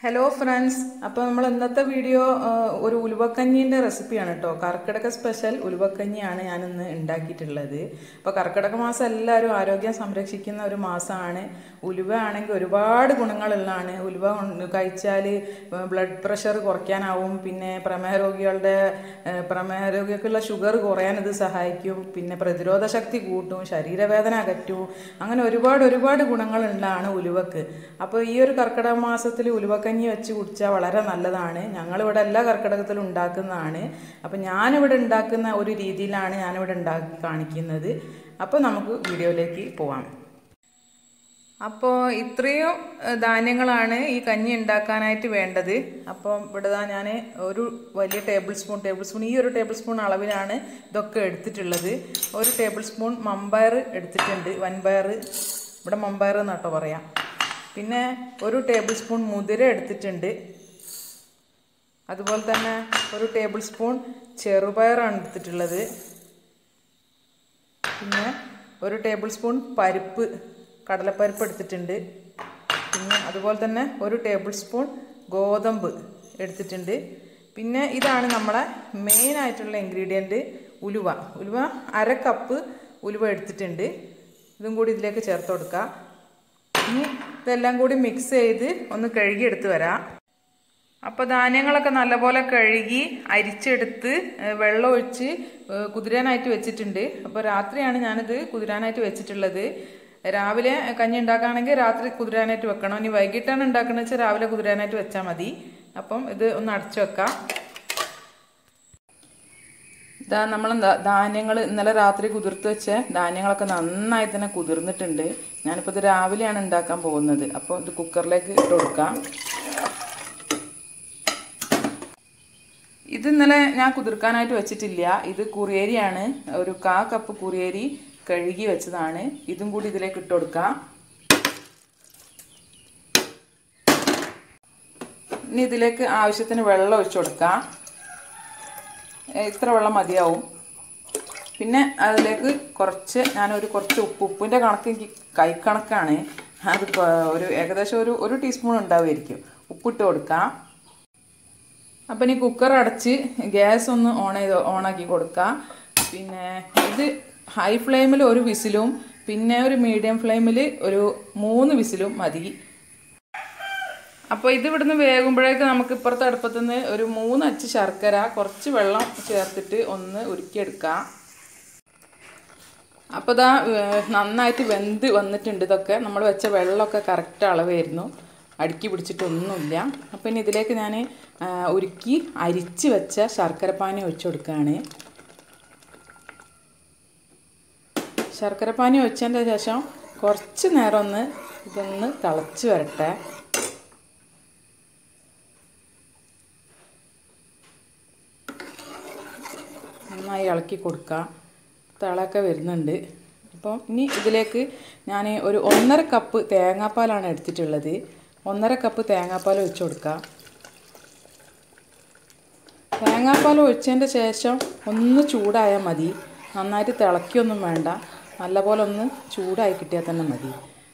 hello friends അപ്പോൾ നമ്മൾ ഇന്നത്തെ വീഡിയോ ആ, ഒരു ഉലുവക്കഞ്ഞീൻ്റെ റെസിപ്പിയാണ് കേട്ടോ കർക്കിടക സ്പെഷ്യൽ ഉലുവക്കഞ്ഞിയാണ് ഞാനിന്ന് ഉണ്ടാക്കിയിട്ടുള്ളത് അപ്പോൾ കർക്കിടക മാസം എല്ലാവരും ആരോഗ്യം സംരക്ഷിക്കുന്ന ഒരു മാസമാണ് ഉലുവ ആണെങ്കിൽ ഒരുപാട് ഗുണങ്ങളുള്ളതാണ് ഉലുവ കഴിച്ചാൽ ബ്ലഡ് പ്രഷർ കുറയ്ക്കാനാവും പിന്നെ പ്രമേഹ രോഗികളുടെ ആ, പ്രമേഹ രോഗികൾക്കുള്ള ഷുഗർ കുറയാൻ ഇത് സഹായിക്കും പിന്നെ പ്രതിരോധ ശക്തി കൂട്ടും ശരീരവേദന അകറ്റും അങ്ങനെ ഒരുപാട് ഒരുപാട് ഗുണങ്ങളുള്ളതാണ് ഉലുവക്ക് അപ്പോൾ ഈ ഒരു കർക്കിടക മാസത്തിൽ ഉലുവക്കഞ്ഞി വെച്ച് കുടിച്ചാൽ വളരെ നല്ലതാണ് ഞങ്ങളിവിടെ എല്ലാ കർക്കിടകത്തിലും ഉണ്ടാക്കുന്നതാണ് അപ്പോൾ ഞാനിവിടെ ഉണ്ടാക്കുന്ന ഒരു രീതിയിലാണ് ഞാനിവിടെ ഉണ്ടാക്കി കാണിക്കുന്നത് അപ്പോൾ നമുക്ക് വീഡിയോയിലേക്ക് പോവാം അപ്പോൾ ഇത്രയും ഏഹ്, ധാന്യങ്ങളാണ് ഈ കഞ്ഞി ഉണ്ടാക്കാനായിട്ട് വേണ്ടത് അപ്പോൾ ഇവിടെ ദാ ഞാൻ ഒരു വലിയ ടേബിൾ സ്പൂൺ ടേബിൾ സ്പൂൺ ഈ ഒരു ടേബിൾ സ്പൂൺ അളവിലാണ് ഇതൊക്കെ എടുത്തിട്ടുള്ളത് ഒരു ടേബിൾ സ്പൂൺ മമ്പയർ എടുത്തിട്ടുണ്ട് വൻപയർ ഇവിടെ മമ്പയർ എന്നാട്ടോ പറയാം പിന്നെ ഒരു ടേബിൾ സ്പൂൺ മുതിര എടുത്തിട്ടുണ്ട് അതുപോലെ തന്നെ ഒരു ടേബിൾ സ്പൂൺ ചെറുപയറാണ് എടുത്തിട്ടുള്ളത് പിന്നെ ഒരു ടേബിൾ സ്പൂൺ പരിപ്പ് കടലപ്പരിപ്പ് എടുത്തിട്ടുണ്ട് പിന്നെ അതുപോലെ തന്നെ ഒരു ടേബിൾ സ്പൂൺ ഗോതമ്പ് എടുത്തിട്ടുണ്ട് പിന്നെ ഇതാണ് നമ്മളെ മെയിൻ ആയിട്ടുള്ള ഇൻഗ്രീഡിയൻറ്റ് ഉലുവ ഉലുവ അര കപ്പ് ഉലുവ എടുത്തിട്ടുണ്ട് ഇതും കൂടി ഇതിലേക്ക് ചേർത്ത് കൊടുക്കുക ഇനി ഇതെല്ലാം കൂടി മിക്സ് ചെയ്ത് ഒന്ന് കഴുകിയെടുത്ത് വരാം അപ്പോൾ ധാന്യങ്ങളൊക്കെ നല്ലപോലെ കഴുകി അരിച്ചെടുത്ത് ഏഹ് വെള്ളം ഒഴിച്ച് ഏഹ് കുതിരാനായിട്ട് വെച്ചിട്ടുണ്ട് അപ്പോൾ രാത്രിയാണ് ഞാനിത് കുതിരാനായിട്ട് വെച്ചിട്ടുള്ളത് രാവിലെ കഞ്ഞി ഉണ്ടാക്കുകയാണെങ്കിൽ രാത്രി കുതിരാനായിട്ട് വെക്കണം ഇനി വൈകിട്ടാണ് ഉണ്ടാക്കുന്നത് വെച്ചാൽ രാവിലെ കുതിരാനായിട്ട് വെച്ചാൽ മതി അപ്പം ഇത് ഒന്ന് അടച്ചു വെക്കാം ഇതാ നമ്മൾ ധാന്യങ്ങൾ ഇന്നലെ രാത്രി കുതിർത്ത് വെച്ച ധാന്യങ്ങളൊക്കെ നന്നായി തന്നെ കുതിർന്നിട്ടുണ്ട് ഞാനിപ്പോൾ ഇത് രാവിലെയാണ് ഉണ്ടാക്കാൻ പോകുന്നത് അപ്പോൾ ഇത് കുക്കറിലേക്ക് ഇട്ട് കൊടുക്കാം ഇത് ഇന്നലെ ഞാൻ കുതിർക്കാനായിട്ട് വെച്ചിട്ടില്ല ഇത് കുറിയേരിയാണ് ഒരു കാ കപ്പ് കുറിയേരി കഴുകി വെച്ചതാണ് ഇതും കൂടി ഇതിലേക്ക് ഇട്ട് കൊടുക്കാം ഇനി ഇതിലേക്ക് ആവശ്യത്തിന് വെള്ളം ഒഴിച്ചു കൊടുക്കാം ഏ, ഇത്ര വെള്ളം മതിയാവും പിന്നെ അതിലേക്ക് കുറച്ച് ഞാനൊരു കുറച്ച് ഉപ്പ് ഉപ്പിൻ്റെ കണക്ക് എനിക്ക് കൈക്കണക്കാണ് അത് ഇപ്പൊ ഒരു ഏകദേശം ഒരു ഒരു ടീസ്പൂൺ ഉണ്ടാവുമായിരിക്കും ഉപ്പിട്ട് കൊടുക്കാം അപ്പം ഇനി കുക്കർ അടച്ച് ഗ്യാസ് ഒന്ന് ഓൺ ചെയ്ത് ഓണാക്കി കൊടുക്കാം പിന്നെ ഇത് ഹൈ ഫ്ലെയിമിൽ ഒരു വിസിലും പിന്നെ ഒരു മീഡിയം ഫ്ലെയിമിൽ ഒരു മൂന്ന് വിസിലും മതി അപ്പോൾ ഇത് ഇവിടുന്ന് വേകുമ്പോഴേക്ക് നമുക്ക് ഇപ്പുറത്തെ അടുപ്പത്തു നിന്ന് ഒരു മൂന്ന് അച്ച് ശർക്കര കുറച്ച് വെള്ളം ചേർത്തിട്ട് ഒന്ന് ഉരുക്കിയെടുക്കാം അപ്പോൾ ഇതാ ഏഹ്, നന്നായിട്ട് വെന്ത് വന്നിട്ടുണ്ട് ഇതൊക്കെ നമ്മൾ വെച്ച വെള്ളമൊക്കെ കറക്റ്റ് അളവായിരുന്നു അടുക്കി പിടിച്ചിട്ടൊന്നുമില്ല അപ്പോൾ ഇനി ഇതിലേക്ക് ഞാൻ ഉരുക്കി അരിച്ച് വെച്ച ശർക്കരപ്പാനി ഒഴിച്ചു കൊടുക്കുകയാണ് ശർക്കരപ്പാനി ഒഴിച്ചതിൻ്റെ ശേഷം കുറച്ച് നേരം ഒന്ന് ഇതൊന്ന് തിളച്ച് വരട്ടെ നന്നായി ഇളക്കി കൊടുക്കുക തിളയൊക്കെ വരുന്നുണ്ട് അപ്പം ഇനി ഇതിലേക്ക് ഞാൻ ഒരു ഒന്നര കപ്പ് തേങ്ങാപ്പാലാണ് എടുത്തിട്ടുള്ളത് ഒന്നര കപ്പ് തേങ്ങാപ്പാൽ ഒഴിച്ചു കൊടുക്കുക തേങ്ങാപ്പാൽ ഒഴിച്ചതിൻ്റെ ശേഷം ഒന്ന് ചൂടായാൽ മതി നന്നായിട്ട് തിളക്കിയൊന്നും വേണ്ട നല്ലപോലെ ഒന്ന് ചൂടായി കിട്ടിയാൽ തന്നെ മതി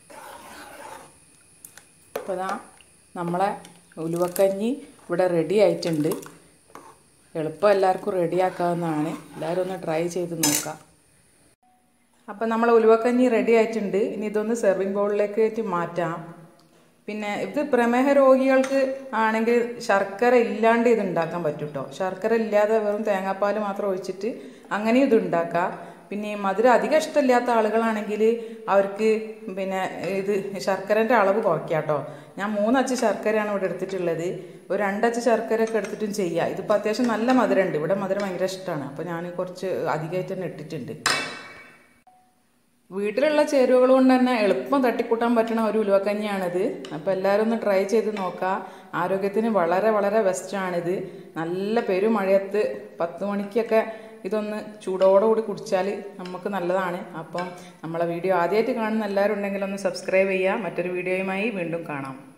അപ്പോൾ ഇതാ നമ്മളെ ഉലുവക്കഞ്ഞി ഇവിടെ റെഡി ആയിട്ടുണ്ട് എളുപ്പം എല്ലാവർക്കും റെഡിയാക്കാവുന്നതാണ് എല്ലാവരും ഒന്ന് ട്രൈ ചെയ്ത് നോക്കാം അപ്പം നമ്മൾ ഉലുവക്കഞ്ഞി റെഡി ആയിട്ടുണ്ട് ഇനി ഇതൊന്ന് സെർവിങ് ബൗളിലേക്ക് മാറ്റാം പിന്നെ ഇത് പ്രമേഹ രോഗികൾക്ക് ആണെങ്കിൽ ശർക്കര ഇല്ലാണ്ട് ഇത് ഉണ്ടാക്കാൻ പറ്റും കേട്ടോ ശർക്കര ഇല്ലാതെ വെറും തേങ്ങാപ്പാൽ മാത്രം ഒഴിച്ചിട്ട് അങ്ങനെ ഇത് ഉണ്ടാക്കാം പിന്നെ ഈ മധുരം അധികം ഇഷ്ടമില്ലാത്ത ആളുകളാണെങ്കിൽ അവർക്ക് പിന്നെ ഇത് ശർക്കരൻ്റെ അളവ് കുറയ്ക്കാം കേട്ടോ ഞാൻ മൂന്നച്ച് ശർക്കരയാണ് ഇവിടെ എടുത്തിട്ടുള്ളത് ഒരു രണ്ടച്ച് ശർക്കര ഒക്കെ എടുത്തിട്ടും ചെയ്യാം ഇതിപ്പോൾ അത്യാവശ്യം നല്ല മധുരമുണ്ട് ഇവിടെ മധുരം ഭയങ്കര ഇഷ്ടമാണ് അപ്പോൾ ഞാൻ കുറച്ച് അധികമായിട്ട് തന്നെ ഇട്ടിട്ടുണ്ട് വീട്ടിലുള്ള ചേരുവകൾ കൊണ്ട് തന്നെ എളുപ്പം തട്ടിക്കൂട്ടാൻ പറ്റുന്ന ഒരു ഉലുവക്കഞ്ഞിയാണിത് അപ്പോൾ എല്ലാവരും ഒന്ന് ട്രൈ ചെയ്ത് നോക്കുക ആരോഗ്യത്തിന് വളരെ വളരെ ബെസ്റ്റാണിത് നല്ല പെരുമഴയത്ത് പത്ത് മണിക്കൊക്കെ ഇതൊന്ന് ചൂടോടുകൂടി കുടിച്ചാൽ നമുക്ക് നല്ലതാണ് അപ്പം നമ്മളെ വീഡിയോ ആദ്യമായിട്ട് കാണുന്ന എല്ലാവരും ഉണ്ടെങ്കിൽ ഒന്ന് സബ്സ്ക്രൈബ് ചെയ്യുക മറ്റൊരു വീഡിയോയുമായി വീണ്ടും കാണാം